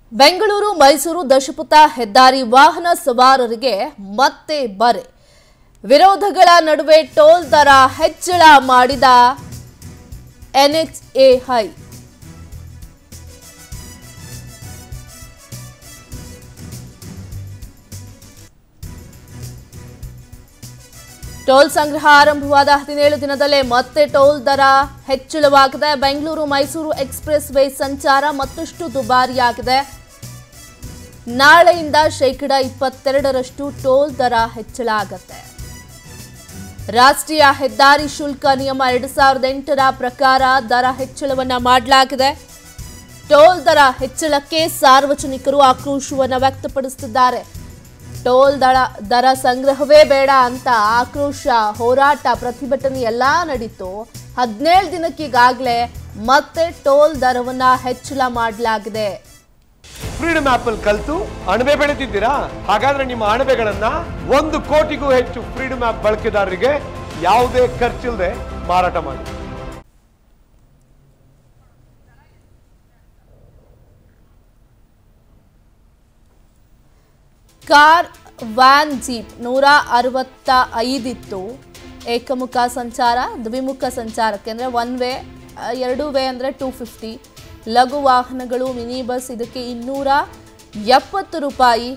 ಬೆಂಗಳೂರು ಮೈಸೂರು ದಶಪಥ ಹೆದ್ದಾರಿ ವಾಹನ ಸವಾರರಿಗೆ ಮತ್ತೆ ಬರೆ ವಿರೋಧಗಳ ನಡುವೆ ಟೋಲ್ ದರ ಹೆಚ್ಚಳ ಮಾಡಿದ ಎನ್ಎಚ್ಎಐ ಟೋಲ್ ಸಂಗ್ರಹ ಆರಂಭವಾದ ಹದಿನೇಳು ದಿನದಲ್ಲೇ ಮತ್ತೆ ಟೋಲ್ ದರ ಹೆಚ್ಚಳವಾಗಿದೆ ಬೆಂಗಳೂರು ಮೈಸೂರು ಎಕ್ಸ್ಪ್ರೆಸ್ ವೇ ಸಂಚಾರ ಮತ್ತಷ್ಟು ದುಬಾರಿಯಾಗಿದೆ ನಾಳೆಯಿಂದ ಶೇಕಡ ಇಪ್ಪತ್ತೆರಡರಷ್ಟು ಟೋಲ್ ದರ ಹೆಚ್ಚಳ ಆಗತ್ತೆ ರಾಷ್ಟ್ರೀಯ ಹೆದ್ದಾರಿ ಶುಲ್ಕ ನಿಯಮ ಎರಡ್ ಸಾವಿರದ ಎಂಟರ ಪ್ರಕಾರ ದರ ಹೆಚ್ಚಳವನ್ನ ಮಾಡಲಾಗಿದೆ ಟೋಲ್ ದರ ಹೆಚ್ಚಳಕ್ಕೆ ಸಾರ್ವಜನಿಕರು ಆಕ್ರೋಶವನ್ನ ವ್ಯಕ್ತಪಡಿಸುತ್ತಿದ್ದಾರೆ ಟೋಲ್ ದರ ದರ ಸಂಗ್ರಹವೇ ಬೇಡ ಅಂತ ಆಕ್ರೋಶ ಹೋರಾಟ ಪ್ರತಿಭಟನೆ ಎಲ್ಲಾ ನಡೀತು ಹದಿನೇಳು ದಿನಕ್ಕೀಗಾಗಲೇ ಮತ್ತೆ ಟೋಲ್ ದರವನ್ನ ಹೆಚ್ಚಳ ಮಾಡಲಾಗಿದೆ ಫ್ರೀಡಮ್ ಆಪ್ ಅಲ್ಲಿ ಕಲ್ತು ಅಣಬೆ ಬೆಳೆದಿದ್ದೀರಾ ಹಾಗಾದ್ರೆ ನಿಮ್ಮ ಅಣಬೆಗಳನ್ನ ಒಂದು ಕೋಟಿಗೂ ಹೆಚ್ಚು ಫ್ರೀಡಮ್ ಆಪ್ ಬಳಕೆದಾರರಿಗೆ ಯಾವುದೇ ಖರ್ಚಿಲ್ಲದೆ ಮಾರಾಟ ಮಾಡಿ ಕಾರ್ ವ್ಯಾನ್ ಜೀಪ್ ನೂರ ಅರವತ್ತ ಐದಿತ್ತು ಏಕಮುಖ ಸಂಚಾರ ದ್ವಿಮುಖ ಸಂಚಾರಕ್ಕೆ ಅಂದರೆ ಒನ್ ವೇ ಎರಡು ವೇ ಅಂದರೆ ಟೂ ಫಿಫ್ಟಿ ಲಘು ವಾಹನಗಳು ಮಿನಿ ಬಸ್ ಇದಕ್ಕೆ ಇನ್ನೂರ ಎಪ್ಪತ್ತು ರೂಪಾಯಿ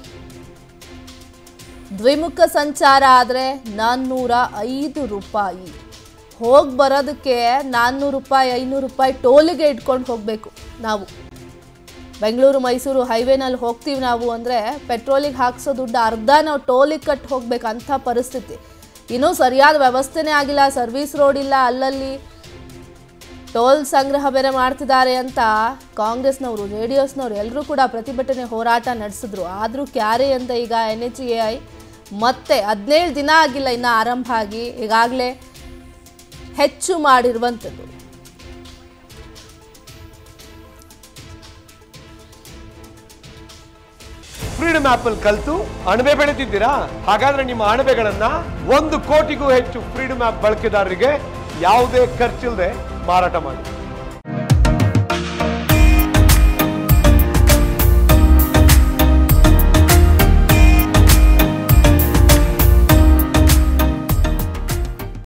ದ್ವಿಮುಖ ಸಂಚಾರ ಆದರೆ ನಾನ್ನೂರ ಐದು ರೂಪಾಯಿ ಹೋಗಿ ಬರೋದಕ್ಕೆ ನಾನ್ನೂರು ರೂಪಾಯಿ ಐನೂರು ರೂಪಾಯಿ ಟೋಲಿಗೆ ಇಟ್ಕೊಂಡು ಹೋಗಬೇಕು ನಾವು ಬೆಂಗಳೂರು ಮೈಸೂರು ಹೈವೇನಲ್ಲಿ ಹೋಗ್ತೀವಿ ನಾವು ಅಂದರೆ ಪೆಟ್ರೋಲಿಗೆ ಹಾಕ್ಸೋ ದುಡ್ಡು ಅರ್ಧ ನಾವು ಟೋಲಿಗೆ ಕಟ್ಟಿ ಹೋಗ್ಬೇಕು ಅಂಥ ಪರಿಸ್ಥಿತಿ ಇನ್ನೂ ಸರಿಯಾದ ವ್ಯವಸ್ಥೆನೇ ಆಗಿಲ್ಲ ಸರ್ವಿಸ್ ರೋಡ್ ಇಲ್ಲ ಅಲ್ಲಲ್ಲಿ ಟೋಲ್ ಸಂಗ್ರಹ ಬೇರೆ ಮಾಡ್ತಿದ್ದಾರೆ ಅಂತ ಕಾಂಗ್ರೆಸ್ನವರು ಜೆ ಡಿ ಎಸ್ನವರು ಎಲ್ಲರೂ ಕೂಡ ಪ್ರತಿಭಟನೆ ಹೋರಾಟ ನಡೆಸಿದ್ರು ಆದರೂ ಕ್ಯಾರೆ ಅಂತ ಈಗ ಎನ್ ಎಚ್ ಎ ಐ ಮತ್ತೆ ಹದಿನೇಳು ದಿನ ಆಗಿಲ್ಲ ಇನ್ನು ಆರಂಭ ಆಗಿ ಈಗಾಗಲೇ ಹೆಚ್ಚು ಮಾಡಿರುವಂಥದ್ದು ಫ್ರೀಡಮ್ ಆಪ್ ಅಲ್ಲಿ ಕಲ್ತು ಅಣಬೆ ಬೆಳೆದಿದ್ದೀರಾ ಹಾಗಾದ್ರೆ ನಿಮ್ಮ ಅಣಬೆಗಳನ್ನ ಒಂದು ಕೋಟಿಗೂ ಹೆಚ್ಚು ಫ್ರೀಡಮ್ ಆಪ್ ಬಳಕೆದಾರರಿಗೆ ಯಾವುದೇ ಖರ್ಚಿಲ್ಲದೆ ಮಾರಾಟ ಮಾಡಿ